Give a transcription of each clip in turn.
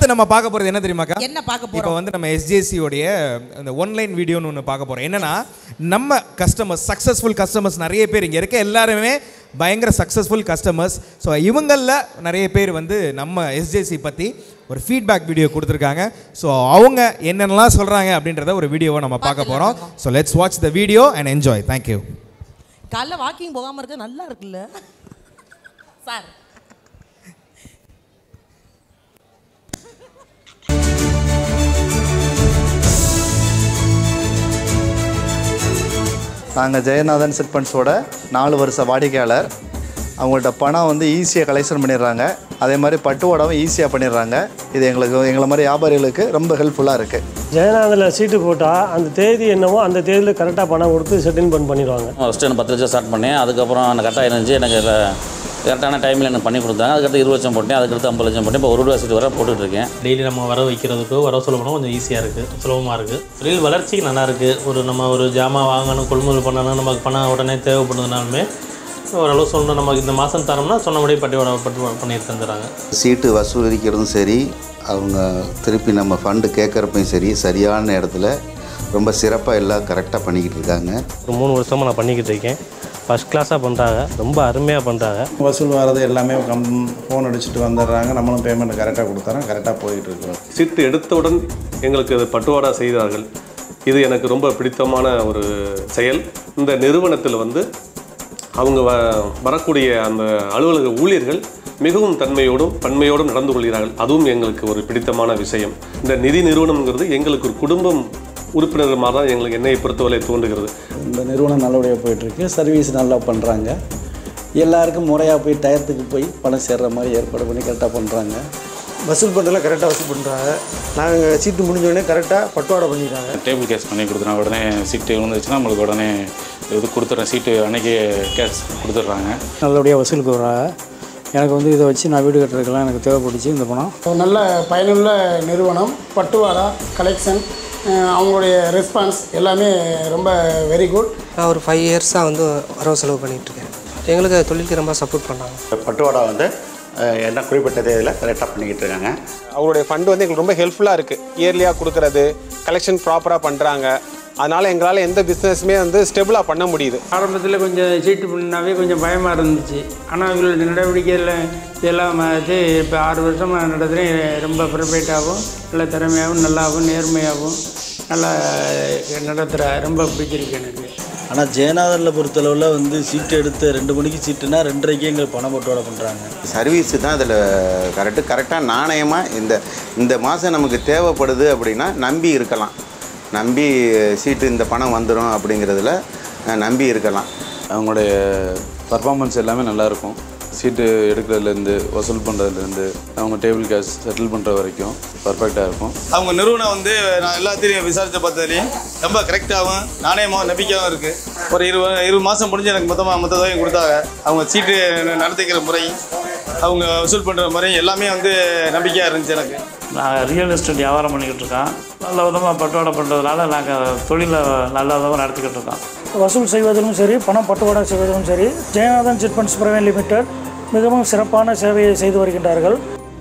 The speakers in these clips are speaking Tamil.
அடுத்து நம்ம பார்க்க போறது என்ன தெரியுமாக்கா என்ன பார்க்க இப்போ போறோம் வந்து நம்ம SJC உடைய அந்த ஒன்லைன் வீடியோன்னு ஒன்று பார்க்க போறோம் என்னன்னா நம்ம கஸ்டமர்ஸ் சக்ஸஸ்ஃபுல் கஸ்டமர்ஸ் நிறைய பேர் இங்கே இருக்க எல்லாருமே பயங்கர சக்ஸஸ்ஃபுல் கஸ்டமர்ஸ் ஸோ இவங்களில் நிறைய பேர் வந்து நம்ம எஸ்ஜேசி பற்றி ஒரு ஃபீட்பேக் வீடியோ கொடுத்துருக்காங்க ஸோ அவங்க என்னென்னலாம் சொல்கிறாங்க அப்படின்றத ஒரு வீடியோவை நம்ம பார்க்க போகிறோம் so let's watch the video and enjoy thank you காலைல வாக்கிங் போகாம இருக்க நல்லா இருக்குல்ல சார் நாங்கள் ஜெயநாதன் சிட் ஃபண்ட்ஸோட நாலு வருஷ வாடிக்கையாளர் அவங்கள்ட்ட பணம் வந்து ஈஸியாக கலெக்ஷன் பண்ணிடுறாங்க அதே மாதிரி பட்டுவாடாவும் ஈஸியாக பண்ணிடுறாங்க இது எங்களுக்கு எங்களை மாதிரி வியாபாரிகளுக்கு ரொம்ப ஹெல்ப்ஃபுல்லாக இருக்குது ஜெயநாதில் சீட்டு போட்டால் அந்த தேதி என்னவோ அந்த தேதியில் கரெக்டாக பணம் கொடுத்து செட்டில்மெண்ட் பண்ணிடுவாங்க ஃபஸ்ட்டு எனக்கு பத்து லட்சம் ஸ்டார்ட் பண்ணேன் அதுக்கப்புறம் எனக்கு கரெக்டாக இருந்துச்சு எனக்கு கரெக்டான டைமில் எனக்கு பண்ணி கொடுத்தாங்க அதுக்கடுத்து இருபது லட்சம் போட்டேன் அதுக்கடுத்து ஐம்பது லட்சம் போட்டேன் இப்போ ஒரு ரூபா சீட்டு வர போட்டுட்டு இருக்கேன் டெய்லி நம்ம வர வைக்கிறதுக்கோ வர சொல்ல போனால் கொஞ்சம் ஈஸியாக இருக்குது சுலபமாக இருக்குது தொழில் வளர்ச்சிக்கு நல்லா இருக்குது ஒரு நம்ம ஒரு ஜாமான் வாங்கணும் கொள்முதல் பண்ணணும் நமக்கு பணம் உடனே தேவைப்படுதுனாலுமே ஓரளவு சொன்ன நமக்கு இந்த மாதம் தரோம்னா சொன்னபடி பட்டியோட பட்டு பண்ணி தந்துடுறாங்க சீட்டு வசூலிக்கிறதும் சரி அவங்க திருப்பி நம்ம ஃபண்டு கேட்குறப்பையும் சரி சரியான இடத்துல ரொம்ப சிறப்பாக எல்லாம் கரெக்டாக பண்ணிக்கிட்டு இருக்காங்க ஒரு மூணு வருஷமாக நான் பண்ணிக்கிட்டு இருக்கேன் ஃபஸ்ட் கிளாஸாக பண்ணுறாங்க ரொம்ப அருமையாக பண்ணுறாங்க வசூல் வர்றது எல்லாமே கம் ஃபோன் அடிச்சுட்டு வந்துடுறாங்க நம்மளும் பேமெண்ட் கரெக்டாக கொடுத்துறோம் கரெக்டாக போயிட்டு இருக்கிறோம் சீட்டு எடுத்தவுடன் எங்களுக்கு அது பட்டுவாடா செய்தார்கள் இது எனக்கு ரொம்ப பிடித்தமான ஒரு செயல் இந்த நிறுவனத்தில் வந்து அவங்க வ வரக்கூடிய அந்த அலுவலக ஊழியர்கள் மிகவும் தன்மையோடும் பன்மையோடும் நடந்து கொள்கிறார்கள் அதுவும் எங்களுக்கு ஒரு பிடித்தமான விஷயம் இந்த நிதி நிறுவனம்ங்கிறது எங்களுக்கு ஒரு குடும்பம் உறுப்பினர்கள் மாதிரி தான் எங்களுக்கு என்னை பொறுத்தவரை தோன்றுகிறது இந்த நிறுவனம் நல்லபடியாக போயிட்டுருக்கு சர்வீஸ் நல்லா பண்ணுறாங்க எல்லாருக்கும் முறையாக போய் டயத்துக்கு போய் பணம் சேர்ற மாதிரி ஏற்பாடு பண்ணி கரெக்டாக பண்ணுறாங்க வசூல் பண்ணுறதுல கரெக்டாக வசூல் பண்ணுறாங்க நாங்கள் சீட்டு முடிஞ்ச உடனே கரெக்டாக பட்டுவாடை பண்ணிடுறாங்க டேபிள் கேஷ் பண்ணி கொடுத்துனா உடனே சீட்டு விழுந்துச்சுன்னா நம்மளுக்கு உடனே இது கொடுத்துட்றேன் சீட்டு அன்னைக்கு கேஷ் கொடுத்துட்றாங்க நல்லபடியாக வசூலுக்கு வர்றாங்க எனக்கு வந்து இதை வச்சு நான் வீடு கட்டுறதுக்கெல்லாம் எனக்கு தேவைப்பட்டுச்சு இந்த பணம் ஒரு நல்ல பயனுள்ள நிறுவனம் பட்டுவாடா கலெக்ஷன் அஹ் அவங்களுடைய ரெஸ்பான்ஸ் எல்லாமே ரொம்ப வெரி குட் நான் ஒரு ஃபைவ் இயர்ஸாக வந்து வரவு செலவு பண்ணிகிட்ருக்கேன் எங்களுக்கு தொழிலுக்கு ரொம்ப சப்போர்ட் பண்ணாங்க பட்டுவாடா வந்து அஹ், என்ன குறிப்பிட்ட தேதியில் கரெக்டாக பண்ணிக்கிட்டு இருக்காங்க அவங்களுடைய ஃபண்டு வந்து எங்களுக்கு ரொம்ப ஹெல்ப்ஃபுல்லாக இருக்குது இயர்லியாக கொடுக்கறது கலெக்ஷன் ப்ராப்பராக பண்ணுறாங்க அதனால் எங்களால் எந்த பிஸ்னஸுமே வந்து ஸ்டெபிளாக பண்ண முடியுது ஆரம்பத்தில் கொஞ்சம் சீட்டு பண்ணாவே கொஞ்சம் பயமாக இருந்துச்சு ஆனால் இவங்களோட நடவடிக்கையில் இதெல்லாம் இது இப்போ ஆறு வருஷமாக நடத்துகிறேன் ரொம்ப ப்ரிப்பேட்டாகவும் நல்ல திறமையாகவும் நல்லாவும் நேர்மையாகவும் நல்லா நடத்துகிற ரொம்ப பிடிச்சிருக்கு எனக்கு ஆனால் ஜெயநாதனில் பொறுத்தளவில் வந்து சீட்டு எடுத்து ரெண்டு மணிக்கு சீட்டுனா ரெண்டரைக்கு எங்களுக்கு பணம் போட்டோட பண்ணுறாங்க சர்வீஸ் தான் அதில் கரெக்டு கரெக்டாக நாணயமாக இந்த இந்த மாதம் நமக்கு தேவைப்படுது அப்படின்னா நம்பி இருக்கலாம் நம்பி சீட்டு இந்த பணம் வந்துடும் அப்படிங்கிறதுல அஹ், நம்பி இருக்கலாம் அவங்களுடைய பர்ஃபார்மன்ஸ் எல்லாமே நல்லாயிருக்கும் சீட்டு எடுக்கிறதுலேருந்து வசூல் பண்ணுறதுலேருந்து அவங்க டேபிள் கேஷ் செட்டில் பண்ணுற வரைக்கும் பர்ஃபெக்டாக இருக்கும் அவங்க நிறுவனம் வந்து நான் எல்லாத்தையும் விசாரித்த பார்த்ததுலையும் ரொம்ப கரெக்டாகவும் நாணயமாகவும் நம்பிக்கையாகவும் இருக்குது ஒரு இருபது இருபது மாதம் முடிஞ்சு எனக்கு மொத்தமாக மொத்த தொகையும் கொடுத்தாங்க அவங்க சீட்டு நடத்திக்கிற முறை அவங்க வசூல் பண்ணுற முறை எல்லாமே வந்து நம்பிக்கையாக இருந்துச்சு எனக்கு நான் ரியல் எஸ்டேட் வியாபாரம் பண்ணிக்கிட்டு இருக்கோம் நல்ல விதமாக பட்டுவாடை பண்ணுறதுனால நாங்கள் தொழிலை நல்ல விதமாக நடத்திக்கிட்டு இருக்கோம் வசூல் செய்வதிலும் சரி பணம் பட்டுவாடா செய்வதிலும் சரி Jayanathan chit funds private limited மிகவும் சிறப்பான சேவையை செய்து வருகின்றார்கள்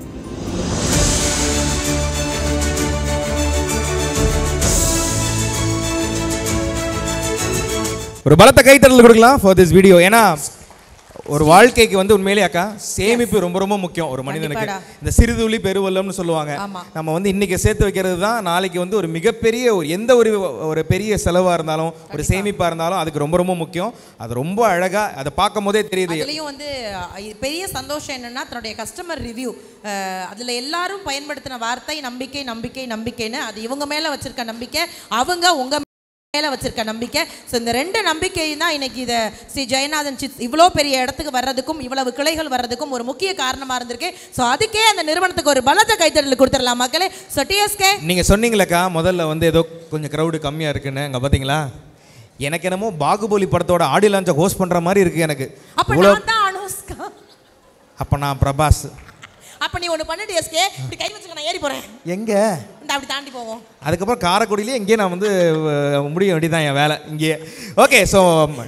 ஒரு பலத்த கைத்தறல் கொடுக்கலாம் ஃபார் திஸ் வீடியோ ஏன்னா ஒரு வாழ்க்கைக்கு வந்து உண்மையிலே அக்கா சேமிப்பு ரொம்ப ரொம்ப முக்கியம் ஒரு மனிதனுக்கு கண்டிப்பாடா. இந்த சிறுதுளி பெருவெள்ளம்னு சொல்லுவாங்க ஆமா. நம்ம வந்து இன்னைக்கு சேர்த்து வைக்கிறது தான் நாளைக்கு வந்து ஒரு மிகப்பெரிய ஒரு எந்த ஒரு ஒரு பெரிய செலவா இருந்தாலும் ஒரு சேமிப்பா இருந்தாலும் அதுக்கு ரொம்ப ரொம்ப முக்கியம் அது ரொம்ப அழகா அதை பார்க்கும் போதே தெரியுது அதுலயும் வந்து அஹ், பெரிய சந்தோஷம் என்னன்னா தன்னுடைய கஸ்டமர் ரிவ்யூ அதுல எல்லாரும் பயன்படுத்தின வார்த்தை நம்பிக்கை நம்பிக்கை நம்பிக்கைன்னு அது இவங்க மேல வச்சிருக்க நம்பிக்கை அவங்க உங்க மேல வச்சிருக்க நம்பிக்கை ஸோ இந்த ரெண்டு நம்பிக்கையும் தான் இன்னைக்கு இதை ஸ்ரீ ஜெயநாதன் சிட்ஸ் இவ்வளோ பெரிய இடத்துக்கு வர்றதுக்கும் இவ்வளவு கிளைகள் வர்றதுக்கும் ஒரு முக்கிய காரணமா இருந்திருக்கு ஸோ அதுக்கே அந்த நிறுவனத்துக்கு ஒரு பலத்த கைத்தறல் கொடுத்துடலாம் மக்களே ஸோ டிஎஸ்கே நீங்க சொன்னீங்களேக்கா முதல்ல வந்து ஏதோ கொஞ்சம் க்ரௌடு கம்மியா இருக்குன்னு அங்க பாத்தீங்களா எனக்கு என்னமோ பாகுபலி படத்தோட ஆடி லான்ச்சை ஹோஸ்ட் பண்ற மாதிரி இருக்கு எனக்கு அப்ப இவ்வளோ நான் தான் அனுஷ்கா அப்ப நான் பிரபாஸ் அப்ப நீ ஒன்று பண்ணு டிஎஸ்கே இப்படி கை வச்சுக்க நான் ஏறி போறேன் எங்க இந்த அப்படி தாண்டி போவோம் அதுக்கப்புறம் காரைக்குடியிலே இங்கேயே நான் வந்து அஹ், முடிய வேண்டியதான் என் வேலை இங்கேயே ஓகே ஸோ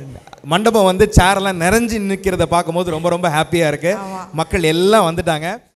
மண்டபம் வந்து சேரெல்லாம் நிறைஞ்சு நிற்கிறத பார்க்கும்போது ரொம்ப ரொம்ப ஹாப்பியாக இருக்குது மக்கள் எல்லாம் வந்துட்டாங்க